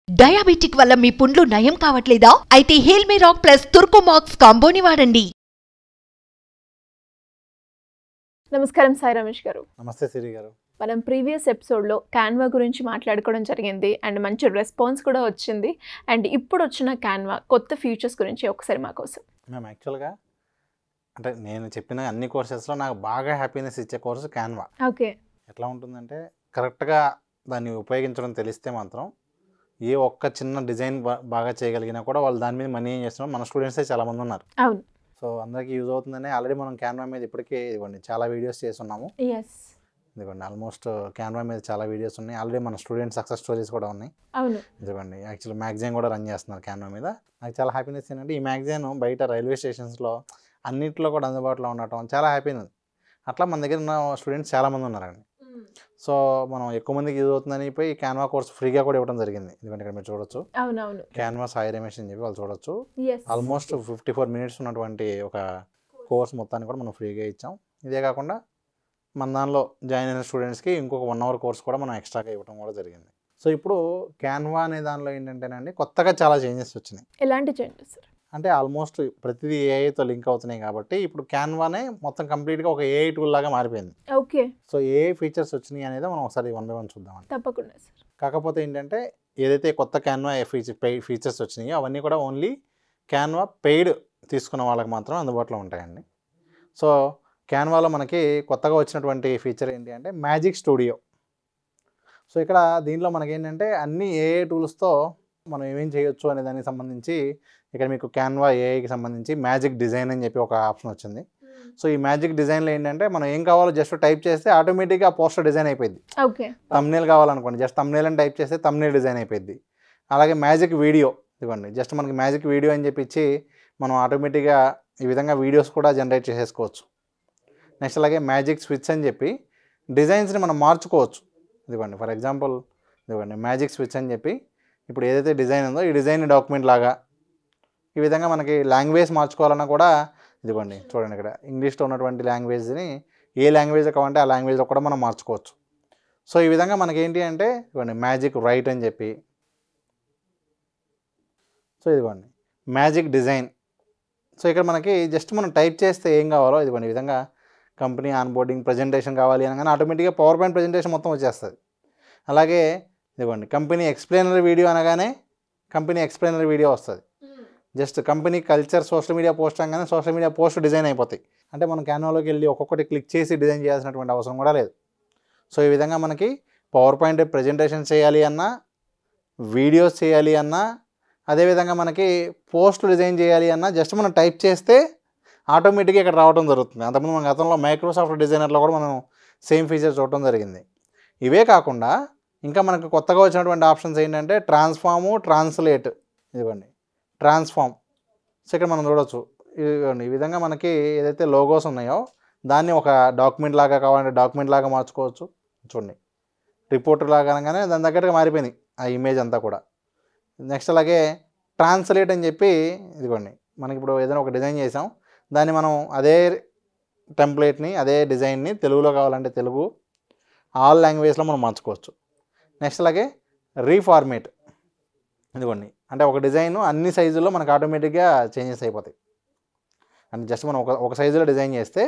Diabetic వల్ల మీ పుండ్లు నయం కావట్లేదా అయితే హేల్మీ రాక్ ప్లస్ తుర్కోమాక్స్ కాంబోని వాడండి నమస్కారం సాయి రమేష్ గారు నమస్తే సిరి గారు మనం ప్రీవియస్ ఎపిసోడ్లో క్యాన్వా గురించి మాట్లాడుకోవడం జరిగింది అండ్ మంచి రెస్పాన్స్ కూడా వచ్చింది అండ్ ఇప్పుడు వచ్చిన క్యాన్వా కొత్త ఫీచర్స్ గురించి ఒకసారి మా కోసం మేము యాక్చువల్గా అంటే నేను చెప్పిన అన్ని కోర్సెస్లో నాకు బాగా హ్యాపీనెస్ ఇచ్చే కోర్సు క్యాన్వా ఓకే ఎట్లా ఉంటుందంటే కరెక్ట్గా దాన్ని ఉపయోగించడం తెలిస్తే మాత్రం ఏ ఒక్క చిన్న డిజైన్ బా- బాగా చేయగలిగినా కూడా వాళ్ళు దాని మీద మనీ ఏం చేస్తున్నారు మన స్టూడెంట్సే చాలామంది ఉన్నారు అవును సో అందరికీ యూజ్ అవుతుందని ఆల్రెడీ మనం క్యాన్వా మీద ఇప్పటికే ఇదిగోండి చాలా వీడియోస్ చేస్తున్నాము ఎస్ ఇదిగోండి ఆల్మోస్ట్ క్యాన్వా మీద చాలా వీడియోస్ ఉన్నాయి ఆల్రెడీ మన స్టూడెంట్ సక్సెస్ స్టోరీస్ కూడా ఉన్నాయి అవును ఇదిగోండి యాక్చువల్ మ్యాగజైన్ కూడా రన్ చేస్తున్నారు క్యాన్వా మీద నాకు చాలా హ్యాపీనెస్ ఏంటంటే ఈ మ్యాగజైన్ బయట రైల్వే స్టేషన్స్లో అన్నింటిలో కూడా అందుబాటులో ఉండటం చాలా హ్యాపీ ఉంది అట్లా మన దగ్గర ఉన్న స్టూడెంట్స్ చాలామంది ఉన్నారండి సో మనం ఎక్కువ మందికి యూజ్ అవుతుందని పోయి క్యాన్వా కోర్స్ ఫ్రీగా కూడా ఇవ్వడం జరిగింది ఎందుకంటే ఇక్కడ మీరు చూడొచ్చు అవునవును క్యాన్వా సాయి రమేష్ అని చెప్పి వాళ్ళు చూడొచ్చు yes almost fifty four minutes ఉన్నటువంటి ఒక కోర్స్ మొత్తాన్ని కూడా మనం ఫ్రీగా ఇచ్చాం ఇదే కాకుండా మన దానిలో జాయిన్ అయిన స్టూడెంట్స్కి ఇంకొక వన్ అవర్ కోర్స్ కూడా మనం ఎక్స్ట్రాగా ఇవ్వడం కూడా జరిగింది సో ఇప్పుడు క్యాన్వా అనే దానిలో ఏంటంటేనండి కొత్తగా చాలా చేంజెస్ వచ్చినాయి ఎలాంటి చేంజెస్ సార్ అంటే ఆల్మోస్ట్ ప్రతిదీ ఏఐతో లింక్ అవుతున్నాయి కాబట్టి ఇప్పుడు క్యాన్వానే మొత్తం కంప్లీట్గా ఒక ఏఐ టూల్ లాగా మారిపోయింది ఓకే సో ఏ ఫీచర్స్ వచ్చినాయి అనేది మనం ఒకసారి వన్ బై వన్ చూద్దామండి తప్పకుండా సార్ కాకపోతే ఏంటంటే ఏదైతే కొత్త క్యాన్వా ఫీచర్ పెయిడ్ ఫీచర్స్ వచ్చినాయో అవన్నీ కూడా ఓన్లీ క్యాన్వా పెయిడ్ తీసుకున్న వాళ్ళకి మాత్రం అందుబాటులో ఉంటాయండి సో క్యాన్వాలో మనకి కొత్తగా వచ్చినటువంటి ఫీచర్ ఏంటి అంటే మ్యాజిక్ స్టూడియో సో ఇక్కడ దీనిలో మనకి ఏంటంటే అన్ని ఏఏ టూల్స్తో మనం ఏమేం చేయొచ్చు అనే దానికి సంబంధించి ఇక్కడ మీకు క్యాన్వా ఏఐకి సంబంధించి మ్యాజిక్ డిజైన్ అని చెప్పి ఒక ఆప్షన్ వచ్చింది సో ఈ మ్యాజిక్ డిజైన్లో ఏంటంటే మనం ఏం కావాలో జస్ట్ టైప్ చేస్తే ఆటోమేటిక్గా పోస్టర్ డిజైన్ అయిపోయింది ఓకే తమ్నేల్ కావాలనుకోండి జస్ట్ తమ్నేల్ అని టైప్ చేస్తే తమ్నేల్ డిజైన్ అయిపోయింది అలాగే మ్యాజిక్ వీడియో ఇదిగోండి జస్ట్ మనకి మ్యాజిక్ వీడియో అని చెప్పి ఇచ్చి మనం ఆటోమేటిక్గా ఈ విధంగా వీడియోస్ కూడా జనరేట్ చేసేసుకోవచ్చు నెక్స్ట్ అలాగే మ్యాజిక్ స్విచ్ అని చెప్పి డిజైన్స్ని మనం మార్చుకోవచ్చు ఇదిగోండి ఫర్ ఎగ్జాంపుల్ ఇదిగోండి మ్యాజిక్ స్విచ్ అని చెప్పి ఇప్పుడు ఏదైతే డిజైన్ ఉందో ఈ డిజైన్ డాక్యుమెంట్ లాగా ఈ విధంగా మనకి లాంగ్వేజ్ మార్చుకోవాలన్నా కూడా ఇదిగోండి చూడండి ఇక్కడ ఇంగ్లీష్లో ఉన్నటువంటి లాంగ్వేజ్ని ఏ లాంగ్వేజ్లో కావాలంటే ఆ లాంగ్వేజ్లో కూడా మనం మార్చుకోవచ్చు సో ఈ విధంగా మనకి ఏంటి అంటే ఇదిగోండి మ్యాజిక్ రైట్ అని చెప్పి సో ఇదిగోండి మ్యాజిక్ డిజైన్ సో ఇక్కడ మనకి జస్ట్ మనం టైప్ చేస్తే ఏం కావాలో ఇదిగోండి ఈ విధంగా కంపెనీ ఆన్బోర్డింగ్ ప్రజెంటేషన్ కావాలి అనగానే ఆటోమేటిక్గా పవర్ పాయింట్ ప్రజెంటేషన్ మొత్తం వచ్చేస్తుంది అలాగే ఇదిగోండి కంపెనీ ఎక్స్ప్లెయినర్ వీడియో అనగానే కంపెనీ ఎక్స్ప్లెయినర్ వీడియో వస్తుంది just company culture social media post అనగానే సోషల్ మీడియా పోస్ట్ డిజైన్ అయిపోతాయి అంటే మనం క్యాన్వాలోకి వెళ్ళి ఒక్కొక్కటి క్లిక్ చేసి డిజైన్ చేయాల్సినటువంటి అవసరం కూడా లేదు సో ఈ విధంగా మనకి పవర్ పాయింట్ ప్రజెంటేషన్ చేయాలి అన్నా వీడియోస్ చేయాలి అన్నా అదేవిధంగా మనకి పోస్ట్ డిజైన్ చేయాలి అన్నా జస్ట్ మనం టైప్ చేస్తే ఆటోమేటిక్గా ఇక్కడ రావడం జరుగుతుంది అంతకుముందు మన గతంలో మైక్రోసాఫ్ట్ డిజైనర్లో కూడా మనం సేమ్ ఫీచర్స్ చూడటం జరిగింది ఇవే కాకుండా ఇంకా మనకు కొత్తగా వచ్చినటువంటి ఆప్షన్స్ ఏంటంటే ట్రాన్స్ఫాము ట్రాన్స్లేట్ ఇదిగోండి ట్రాన్స్ఫామ్ సో ఇక్కడ మనం చూడొచ్చు ఇదిగోండి ఈ విధంగా మనకి ఏదైతే లోగోస్ ఉన్నాయో దాన్ని ఒక డాక్యుమెంట్ లాగా కావాలంటే డాక్యుమెంట్ లాగా మార్చుకోవచ్చు చూడండి రిపోర్టర్ లాగా అనగానే దాని దగ్గరగా మారిపోయింది ఆ ఇమేజ్ అంతా కూడా నెక్స్ట్ అలాగే ట్రాన్స్లేట్ అని చెప్పి ఇదిగోండి మనకి ఇప్పుడు ఏదైనా ఒక డిజైన్ చేసాం దాన్ని మనం అదే టెంప్లెట్ని అదే డిజైన్ని తెలుగులో కావాలంటే తెలుగు ఆల్ లాంగ్వేజ్లో మనం మార్చుకోవచ్చు నెక్స్ట్ అలాగే రీఫార్మేట్ ఇదిగోండి అంటే ఒక డిజైన్ అన్ని సైజుల్లో మనకు ఆటోమేటిక్గా చేంజెస్ అయిపోతాయి అంటే జస్ట్ మనం ఒక ఒక సైజులో డిజైన్ చేస్తే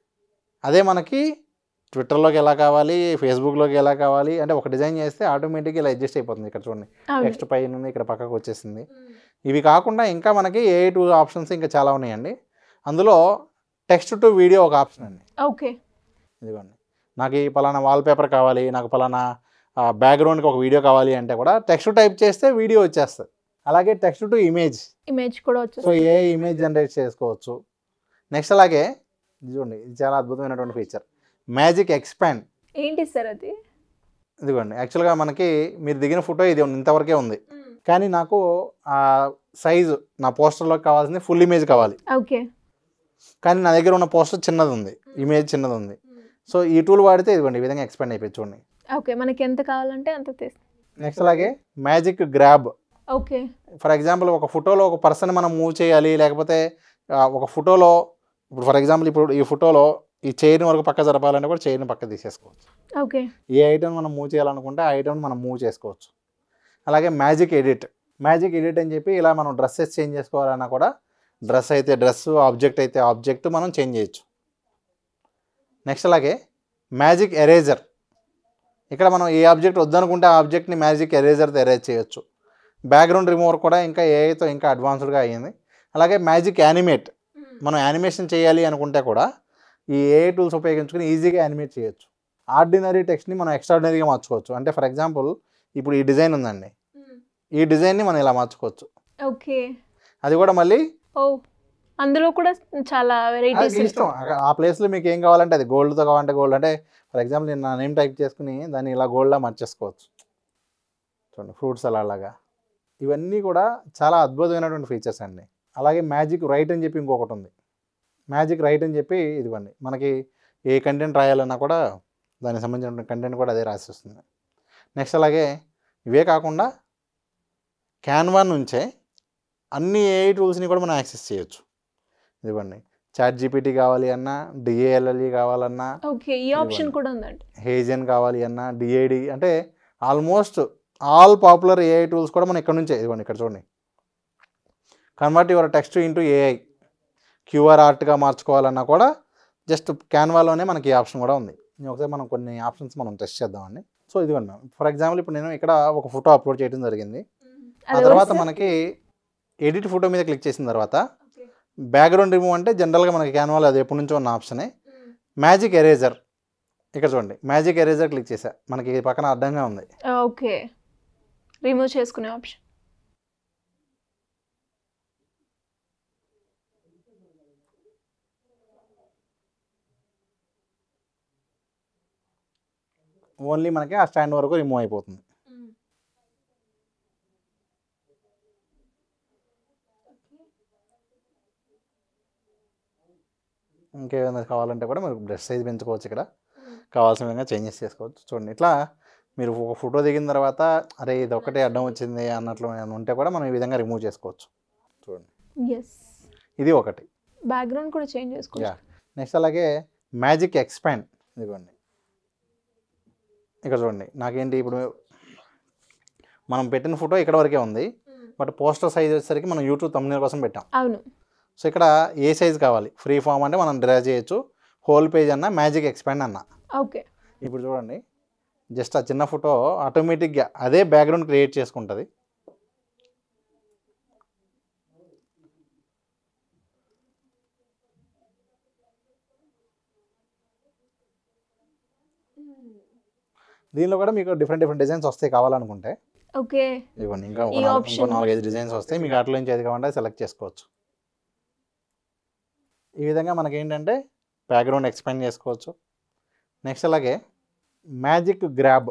అదే మనకి ట్విట్టర్లోకి ఎలా కావాలి ఫేస్బుక్లోకి ఎలా కావాలి అంటే ఒక డిజైన్ చేస్తే ఆటోమేటిక్గా ఇలా అడ్జస్ట్ అయిపోతుంది ఇక్కడ చూడండి అవును టెక్స్ట్ పైన ఉంది ఇక్కడ పక్కకు వచ్చేసింది ఇవి కాకుండా ఇంకా మనకి ఏ టూ ఆప్షన్స్ ఇంకా చాలా ఉన్నాయండి అందులో టెక్స్ట్ టు వీడియో ఒక ఆప్షన్ అండి ఓకే ఇదిగోండి నాకు ఈ పలానా వాల్ పేపర్ కావాలి నాకు పలానా బ్యాక్గ్రౌండ్కి ఒక వీడియో కావాలి అంటే కూడా టెక్స్ట్ టైప్ చేస్తే వీడియో వచ్చేస్తుంది అలాగే టెక్స్ట్ టు ఇమేజ్ ఇమేజ్ కూడా సో వచ్చేసి ఏ ఇమేజ్ జనరేట్ చేసుకోవచ్చు నెక్స్ట్ అలాగే ఇది చూడండి ఇది చాలా అద్భుతమైనటువంటి ఫీచర్ మ్యాజిక్ ఎక్స్పాండ్ ఏంటి సార్ అది ఇదిగోండి యాక్చువల్గా మనకి మీరు దిగిన ఫోటో ఇది ఉంది, ఇంతవరకే ఉంది కానీ నాకు ఆ సైజు నా పోస్టర్లోకి కావాల్సింది ఫుల్ ఇమేజ్ కావాలి ఓకే కానీ నా దగ్గర ఉన్న పోస్టర్ చిన్నది ఉంది ఇమేజ్ చిన్నది ఉంది సో ఈ టూల్ వాడితే ఇదిగోండి ఈ విధంగా ఎక్స్పాండ్ అయిపోయి చూడండి ఓకే మనకి ఎంత కావాలంటే అంత తీసి నెక్స్ట్ అలాగే magic grab okay for example ఒక ఫోటోలో ఒక పర్సన్ మనం మూవ్ చేయాలి లేకపోతే ఆ, ఒక ఫోటోలో ఇప్పుడు ఫర్ ఎగ్జాంపుల్ ఇప్పుడు ఈ ఫోటోలో ఈ చైర్ని వరకు పక్క జరపాలంటే కూడా చైర్ని పక్క తీసేసుకోవచ్చు ఓకే ఏ ఐటమ్ మనం మూవ్ చేయాలనుకుంటే ఆ ఐటమ్ మనం మూవ్ చేసుకోవచ్చు అలాగే మ్యాజిక్ ఎడిట్ మ్యాజిక్ ఎడిట్ అని చెప్పి ఇలా మనం డ్రెస్సెస్ చేంజ్ చేసుకోవాలన్నా కూడా డ్రెస్ అయితే డ్రెస్ ఆబ్జెక్ట్ అయితే ఆబ్జెక్ట్ మనం చేంజ్ చేయొచ్చు నెక్స్ట్ అలాగే మ్యాజిక్ ఎరేజర్ ఇక్కడ మనం ఏ ఆబ్జెక్ట్ వద్దనుకుంటే ఆ ఆబ్జెక్ట్ని మ్యాజిక్ ఎరేజర్తో ఎరేజ్ చేయొచ్చు బ్యాక్గ్రౌండ్ రిమూవర్ కూడా ఇంకా ఏఐతో ఇంకా అడ్వాన్స్డ్గా అయ్యింది అలాగే మ్యాజిక్ యానిమేట్ మనం యానిమేషన్ చేయాలి అనుకుంటే కూడా ఈ ఏఐ టూల్స్ ఉపయోగించుకుని ఈజీగా యానిమేట్ చేయొచ్చు ఆర్డినరీ టెక్స్ట్ని మనం ఎక్స్ట్రాడినరీగా మార్చుకోవచ్చు అంటే ఫర్ ఎగ్జాంపుల్ ఇప్పుడు ఈ డిజైన్ ఉందండి ఈ డిజైన్ని మనం ఇలా మార్చుకోవచ్చు ఓకే అది కూడా మళ్ళీ ఓ అందులో కూడా చాలా అది వెరైటీస్ మీ ఇష్టం ఆ- ఆ ప్లేస్లో మీకు ఏం కావాలంటే అది గోల్డ్తో కావాలంటే గోల్డ్ అంటే ఫర్ ఎగ్జాంపుల్ నేను నా నేమ్ టైప్ చేసుకుని దాన్ని ఇలా గోల్డ్లా మార్చేసుకోవచ్చు చూడండి ఫ్రూట్స్ అలా అలాగా ఇవన్నీ కూడా చాలా అద్భుతమైనటువంటి ఫీచర్స్ అండి అలాగే మ్యాజిక్ రైట్ అని చెప్పి ఇంకొకటి ఉంది మ్యాజిక్ రైట్ అని చెప్పి ఇదివ్వండి మనకి ఏ కంటెంట్ రాయాలన్నా కూడా దానికి సంబంధించిన కంటెంట్ కూడా అదే రాసిస్తుంది నెక్స్ట్ అలాగే ఇవే కాకుండా క్యాన్వా నుంచే అన్ని ఏఐ టూల్స్ని కూడా మనం యాక్సెస్ చేయొచ్చు ఇదివ్వండి చాట్ జీపీటీ కావాలి అన్నా డిఏఎల్ఎల్ఈ కావాలన్నా ఓకే ఈ ఆప్షన్ ఇవ్వండి. కూడా ఉందండి హేజన్ కావాలి అన్నా డిఐడి అంటే almost all popular AI tools కూడా మనం ఇక్కడ నుంచే ఇదిగోండి ఇక్కడ చూడండి convert your text into AI QR ఆర్ట్గా మార్చుకోవాలన్నా కూడా జస్ట్ క్యాన్వాలోనే మనకి ఈ ఆప్షన్ కూడా ఉంది నేను ఒకసారి మనం కొన్ని ఆప్షన్స్ మనం టెస్ట్ చేద్దామండి సో ఇదిగోండి మ్యామ్ ఫర్ ఎగ్జాంపుల్ ఇప్పుడు నేను ఇక్కడ ఒక ఫోటో అప్లోడ్ చేయడం జరిగింది ఆ అది తర్వాత కూడా మనకి ఎడిట్ ఫోటో మీద క్లిక్ చేసిన తర్వాత బ్యాక్గ్రౌండ్ రిమూవ్ అంటే జనరల్గా మనకి క్యాన్వాలో అది ఎప్పటి నుంచో ఉన్న ఆప్షనే మ్యాజిక్ ఎరేజర్ ఇక్కడ చూడండి మ్యాజిక్ ఎరేజర్ క్లిక్ చేసా మనకి ఈ పక్కన అడ్డంగా ఉంది ఓకే రిమూవ్ చేసుకునే ఆప్షన్ ఓన్లీ మనకి ఆ స్టాండ్ వరకు రిమూవ్ అయిపోతుంది ఇంకేమైనా కావాలంటే కూడా మీరు బ్రష్ సైజ్ పెంచుకోవచ్చు ఇక్కడ కావాల్సిన విధంగా చేంజెస్ చేసుకోవచ్చు చూడండి ఇట్లా మీరు ఒక ఫోటో దిగిన తర్వాత అరే ఇది ఒకటే అడ్డం వచ్చింది అన్నట్లు ఏమైనా ఉంటే కూడా మనం ఈ విధంగా రిమూవ్ చేసుకోవచ్చు చూడండి ఎస్ ఇది ఒకటి బ్యాక్గ్రౌండ్ కూడా చేంజ్ చేసుకోవచ్చు యా నెక్స్ట్ అలాగే మ్యాజిక్ ఎక్స్పాండ్ ఇదిగోండి ఇక్కడ చూడండి నాకేంటి ఇప్పుడు మనం పెట్టిన ఫోటో ఇక్కడ వరకే ఉంది బట్ పోస్టర్ సైజ్ వచ్చేసరికి మనం యూట్యూబ్ తమ్ముని కోసం పెట్టాం అవును సో ఇక్కడ ఏ సైజ్ కావాలి ఫ్రీ ఫామ్ అంటే మనం డ్రా చేయొచ్చు హోల్ పేజ్ అన్న మ్యాజిక్ ఎక్స్పాండ్ అన్న ఓకే ఇప్పుడు చూడండి జస్ట్ ఆ చిన్న ఫోటో ఆటోమేటిక్గా అదే బ్యాక్గ్రౌండ్ క్రియేట్ చేసుకుంటుంది దీనిలో కూడా మీకు డిఫరెంట్ డిఫరెంట్ డిజైన్స్ వస్తాయి కావాలనుకుంటే ఓకే ఇవ్వండి ఇంకా ఒక ఈ నాలుగు- option. ఇంకో నాలుగైదు డిజైన్స్ వస్తాయి మీకు వాటిలో నుంచి ఏది కావాలంటే సెలెక్ట్ చేసుకోవచ్చు ఈ విధంగా మనకి ఏంటంటే బ్యాక్గ్రౌండ్ ఎక్స్పాండ్ చేసుకోవచ్చు నెక్స్ట్ అలాగే మ్యాజిక్ గ్రాబ్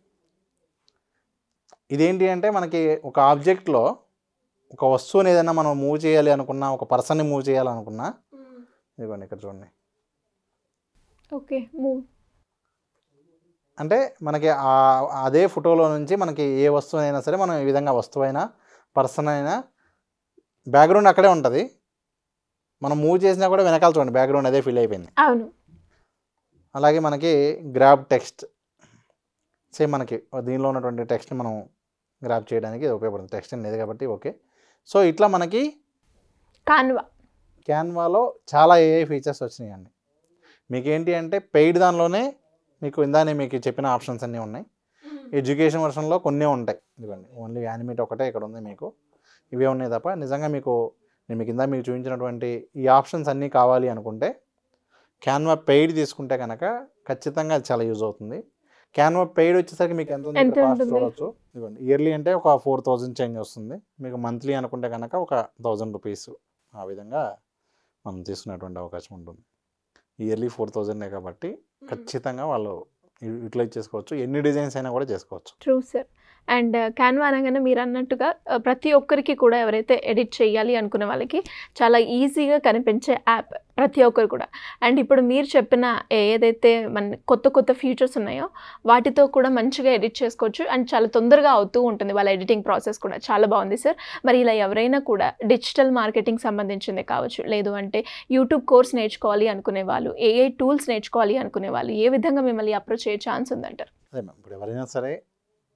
ఇదేంటి అంటే మనకి ఒక ఆబ్జెక్ట్లో ఒక వస్తువుని ఏదైనా మనం మూవ్ చేయాలి అనుకున్నా ఒక పర్సన్ని మూవ్ చేయాలనుకున్నా ఇదిగోండి ఇక్కడ చూడండి ఓకే మూవ్ అంటే మనకి ఆ- అదే ఫోటోలో నుంచి మనకి ఏ వస్తువు అయినా సరే మనం ఈ విధంగా వస్తువు అయినా పర్సన్ అయినా బ్యాక్గ్రౌండ్ అక్కడే ఉంటుంది మనం మూవ్ చేసినా కూడా వెనకాల చూడండి బ్యాక్గ్రౌండ్ అదే ఫిల్ అయిపోయింది అవును అలాగే మనకి గ్రాబ్ టెక్స్ట్ సేమ్ మనకి దీనిలో ఉన్నటువంటి టెక్స్ట్ని మనం గ్రాబ్ చేయడానికి ఇది ఉపయోగపడుతుంది టెక్స్ట్ లేదు కాబట్టి ఓకే సో ఇట్లా మనకి కాన్వా క్యాన్వాలో చాలా ఏఐ ఫీచర్స్ వచ్చినాయండి మీకు ఏంటి అంటే పెయిడ్ దానిలోనే మీకు ఇందానే మీకు చెప్పిన ఆప్షన్స్ అన్నీ ఉన్నాయి ఎడ్యుకేషన్ వర్షన్లో కొన్ని ఉంటాయి ఇదిగోండి ఓన్లీ యానిమేట్ ఒకటే ఇక్కడ ఉంది మీకు ఇవే ఉన్నాయి తప్ప నిజంగా మీకు నేను మీకు ఇందా మీకు చూపించినటువంటి ఈ ఆప్షన్స్ అన్నీ కావాలి అనుకుంటే క్యాన్వా పెయిడ్ తీసుకుంటే కనుక ఖచ్చితంగా అది చాలా యూజ్ అవుతుంది క్యాన్వా పెయిడ్ వచ్చేసరికి మీకు ఎంత ఉంది ఎంత ఇక్కడ కాస్ట్ ఉంటుంది? చూడొచ్చు ఇదిగోండి ఇయర్లీ అంటే ఒక ఫోర్ థౌజండ్ చేంజ్ వస్తుంది మీకు మంత్లీ అనుకుంటే కనుక ఒక థౌజండ్ రూపీస్ ఆ విధంగా మనం తీసుకునేటువంటి అవకాశం ఉంటుంది ఇయర్లీ ఫోర్ థౌజండే కాబట్టి ఖచ్చితంగా వాళ్ళు యూటిలైజ్ చేసుకోవచ్చు ఎన్ని డిజైన్స్ అయినా కూడా చేసుకోవచ్చు ట్రూ సార్ అండ్ క్యాన్వా అనగానే మీరు అన్నట్టుగా ఆ, ప్రతి ఒక్కరికి కూడా ఎవరైతే ఎడిట్ చేయాలి అనుకునే వాళ్ళకి చాలా ఈజీగా కనిపించే యాప్ ప్రతి ఒక్కరు కూడా అండ్ ఇప్పుడు మీరు చెప్పిన ఏదైతే మన కొత్త కొత్త ఫీచర్స్ ఉన్నాయో వాటితో కూడా మంచిగా ఎడిట్ చేసుకోవచ్చు అండ్ చాలా తొందరగా అవుతూ ఉంటుంది వాళ్ళ ఎడిటింగ్ ప్రాసెస్ కూడా చాలా బాగుంది సార్ మరి ఇలా ఎవరైనా కూడా డిజిటల్ మార్కెటింగ్ సంబంధించింది కావచ్చు లేదు అంటే యూట్యూబ్ కోర్స్ నేర్చుకోవాలి అనుకునే వాళ్ళు ఏఐ టూల్స్ నేర్చుకోవాలి అనుకునే వాళ్ళు ఏ విధంగా మిమ్మల్ని అప్రోచ్ అయ్యే ఛాన్స్ ఉందంటారు అదే మ్యామ్ ఇప్పుడు ఎవరైనా సరే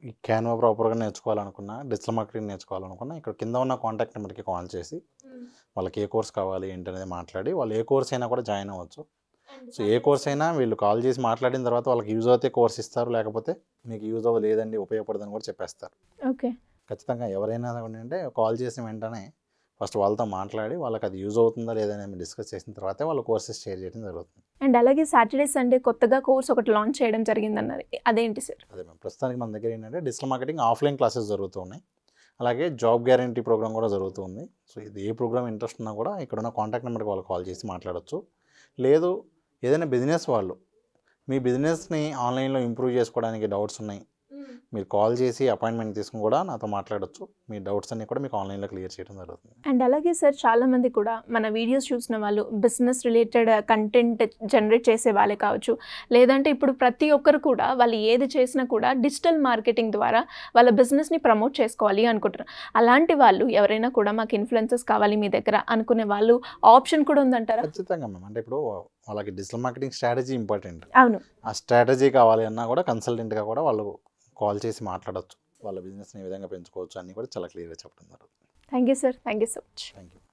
ఈ క్యాన్వా ప్రాపర్గా నేర్చుకోవాలనుకున్నా డిజిటల్ మార్కెటింగ్ నేర్చుకోవాలనుకున్నా ఇక్కడ కింద ఉన్న కాంటాక్ట్ నెంబర్కి కాల్ చేసి వాళ్ళకి ఏ కోర్స్ కావాలి ఏంటి అనేది మాట్లాడి వాళ్ళు ఏ కోర్స్ అయినా కూడా జాయిన్ అవ్వచ్చు సో ఏ కోర్స్ అయినా వీళ్ళు కాల్ చేసి మాట్లాడిన తర్వాత వాళ్ళకి యూజ్ అవుతే కోర్స్ ఇస్తారు లేకపోతే మీకు యూజ్ అవ్వలేదండి ఉపయోగపడదని కూడా చెప్పేస్తారు ఓకే ఖచ్చితంగా ఎవరైనా అంటే కాల్ చేసిన వెంటనే ఫస్ట్ వాళ్ళతో మాట్లాడి వాళ్ళకి అది యూజ్ అవుతుందా లేదా అని డిస్కస్ చేసిన తర్వాతే వాళ్ళ కోర్సెస్ షేర్ చేయడం జరుగుతుంది అండ్ అలాగే సాటర్డే సండే కొత్తగా కోర్స్ ఒకటి లాంచ్ చేయడం జరిగిందన్నారు అదేంటి సార్ అదే మ్యామ్ ప్రస్తుతానికి మన దగ్గర ఏంటంటే డిజిటల్ మార్కెటింగ్ ఆఫ్లైన్ క్లాసెస్ జరుగుతున్నాయి అలాగే జాబ్ గ్యారంటీ ప్రోగ్రామ్ కూడా జరుగుతుంది సో ఇది ఏ ప్రోగ్రామ్ ఇంట్రెస్ట్ ఉన్నా కూడా ఇక్కడ ఉన్న కాంటాక్ట్ నెంబర్కి వాళ్ళు కాల్ చేసి మాట్లాడొచ్చు లేదు ఏదైనా బిజినెస్ వాళ్ళు మీ బిజినెస్ని ఆన్లైన్లో ఇంప్రూవ్ చేసుకోవడానికి డౌట్స్ ఉన్నాయి మీరు కాల్ చేసి అపాయింట్మెంట్ తీసుకుని కూడా నాతో మాట్లాడొచ్చు మీ డౌట్స్ అన్ని కూడా మీకు ఆన్లైన్లో క్లియర్ చేయడం జరుగుతుంది అండ్ అలాగే సార్ చాలా మంది కూడా మన వీడియోస్ చూసిన వాళ్ళు బిజినెస్ రిలేటెడ్ కంటెంట్ జనరేట్ చేసే వాళ్ళే కావచ్చు లేదంటే ఇప్పుడు ప్రతి ఒక్కరు కూడా వాళ్ళు ఏది చేసినా కూడా డిజిటల్ మార్కెటింగ్ ద్వారా వాళ్ళ బిజినెస్ని ప్రమోట్ చేసుకోవాలి అనుకుంటారు అలాంటి వాళ్ళు ఎవరైనా కూడా మాకు ఇన్ఫ్లుయెన్సెస్ కావాలి మీ దగ్గర అనుకునే వాళ్ళు ఆప్షన్ కూడా ఉందంటారా ఖచ్చితంగా మ్యామ్ అంటే ఇప్పుడు వాళ్ళకి డిజిటల్ మార్కెటింగ్ స్ట్రాటజీ ఇంపార్టెంట్ అవును ఆ స్ట్రాటజీ కావాలి అన్నా కూడా కన్సల్టెంట్గా కూడా వాళ్ళు కాల్ చేసి మాట్లాడొచ్చు వాళ్ళ బిజినెస్ని ఏ విధంగా పెంచుకోవచ్చు అన్నీ కూడా చాలా క్లియర్గా చెప్పడం జరుగుతుంది thank you sir thank you so much thank you